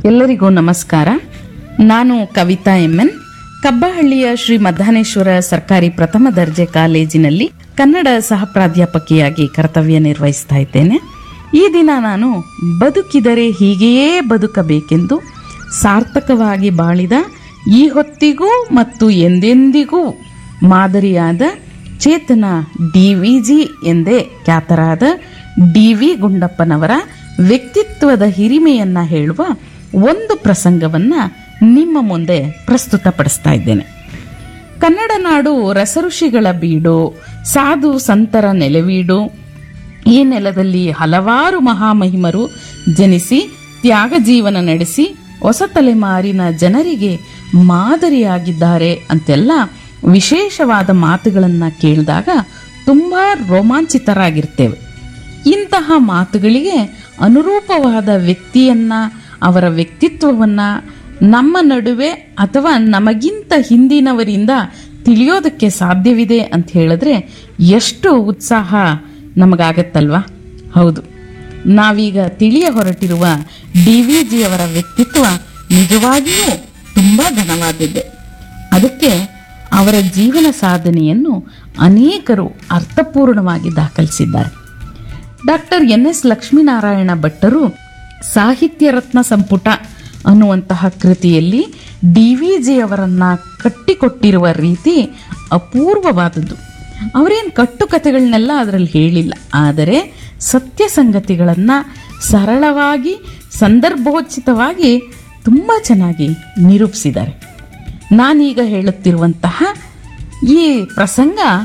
ಎಲ್ಲರಿಗೂ ನಮಸ್ಕಾರ ನಾನು ಕವಿತಾ ಎನ್ ಕಬ್ಬಹಳ್ಳಿಯ ಶ್ರೀ ಮದ್ದಾನೇಶ್ವರ ಸರ್ಕಾರಿ ಪ್ರಥಮ ದರ್ಜೆ ಕಾಲೇಜಿನಲ್ಲಿ ಕನ್ನಡ ಸಹ ಪ್ರಾಧ್ಯಾಪಕಿಯಾಗಿ ಕರ್ತವ್ಯ ನಿರ್ವಹಿಸ್ತಾ ಇದ್ದೇನೆ ಈ ದಿನ ನಾನು ಬದುಕಿದರೆ ಹೀಗೆಯೇ ಬದುಕಬೇಕೆಂದು ಸಾರ್ಥಕವಾಗಿ ಬಾಳಿದ ಈ ಹೊತ್ತಿಗೂ ಮತ್ತು ಎಂದೆಂದಿಗೂ ಮಾದರಿಯಾದ ಚೇತನ ಡಿ ವಿ ಜಿ ಎಂದೇ ಖ್ಯಾತರಾದ ಡಿ ವಿ ಗುಂಡಪ್ಪನವರ ವ್ಯಕ್ತಿತ್ವದ ಹಿರಿಮೆಯನ್ನ ಹೇಳುವ ಒಂದು ಪ್ರಸಂಗವನ್ನ ನಿಮ್ಮ ಮುಂದೆ ಪ್ರಸ್ತುತಪಡಿಸ್ತಾ ಇದ್ದೇನೆ ಕನ್ನಡ ನಾಡು ರಸಋಷಿಗಳ ಬೀಡು ಸಾಧು ಸಂತರ ನೆಲೆವೀಡು ಈ ನೆಲದಲ್ಲಿ ಹಲವಾರು ಮಹಾಮಹಿಮರು ಜನಿಸಿ ತ್ಯಾಗ ಜೀವನ ನಡೆಸಿ ಹೊಸ ತಲೆಮಾರಿನ ಜನರಿಗೆ ಮಾದರಿಯಾಗಿದ್ದಾರೆ ಅಂತೆಲ್ಲ ವಿಶೇಷವಾದ ಮಾತುಗಳನ್ನ ಕೇಳಿದಾಗ ತುಂಬಾ ರೋಮಾಂಚಿತರಾಗಿರ್ತೇವೆ ಇಂತಹ ಮಾತುಗಳಿಗೆ ಅನುರೂಪವಾದ ವ್ಯಕ್ತಿಯನ್ನ ಅವರ ವ್ಯಕ್ತಿತ್ವವನ್ನ ನಮ್ಮ ನಡುವೆ ಅಥವಾ ನಮಗಿಂತ ಹಿಂದಿನವರಿಂದ ತಿಳಿಯೋದಕ್ಕೆ ಸಾಧ್ಯವಿದೆ ಅಂತ ಹೇಳಿದ್ರೆ ಎಷ್ಟು ಉತ್ಸಾಹ ನಮಗಾಗತ್ತಲ್ವಾ ಹೌದು ನಾವೀಗ ತಿಳಿಯ ಹೊರಟಿರುವ ಡಿ ವಿ ಜಿಯವರ ವ್ಯಕ್ತಿತ್ವ ನಿಜವಾಗಿಯೂ ತುಂಬ ಘನವಾದದ್ದೇ ಅದಕ್ಕೆ ಅವರ ಜೀವನ ಸಾಧನೆಯನ್ನು ಅನೇಕರು ಅರ್ಥಪೂರ್ಣವಾಗಿ ದಾಖಲಿಸಿದ್ದಾರೆ ಡಾಕ್ಟರ್ ಎನ್ ಎಸ್ ಲಕ್ಷ್ಮೀನಾರಾಯಣ ಭಟ್ಟರು ಸಾಹಿತ್ಯ ರತ್ನ ಸಂಪುಟ ಅನ್ನುವಂತಹ ಕೃತಿಯಲ್ಲಿ ಡಿ ವಿ ಜಿಯವರನ್ನ ಕಟ್ಟಿಕೊಟ್ಟಿರುವ ರೀತಿ ಅಪೂರ್ವವಾದದ್ದು ಅವರೇನು ಕಟ್ಟುಕತೆಗಳನ್ನೆಲ್ಲ ಅದರಲ್ಲಿ ಹೇಳಿಲ್ಲ ಆದರೆ ಸತ್ಯ ಸಂಗತಿಗಳನ್ನು ಸರಳವಾಗಿ ಸಂದರ್ಭೋಚಿತವಾಗಿ ತುಂಬ ಚೆನ್ನಾಗಿ ನಿರೂಪಿಸಿದ್ದಾರೆ ನಾನೀಗ ಹೇಳುತ್ತಿರುವಂತಹ ಈ ಪ್ರಸಂಗ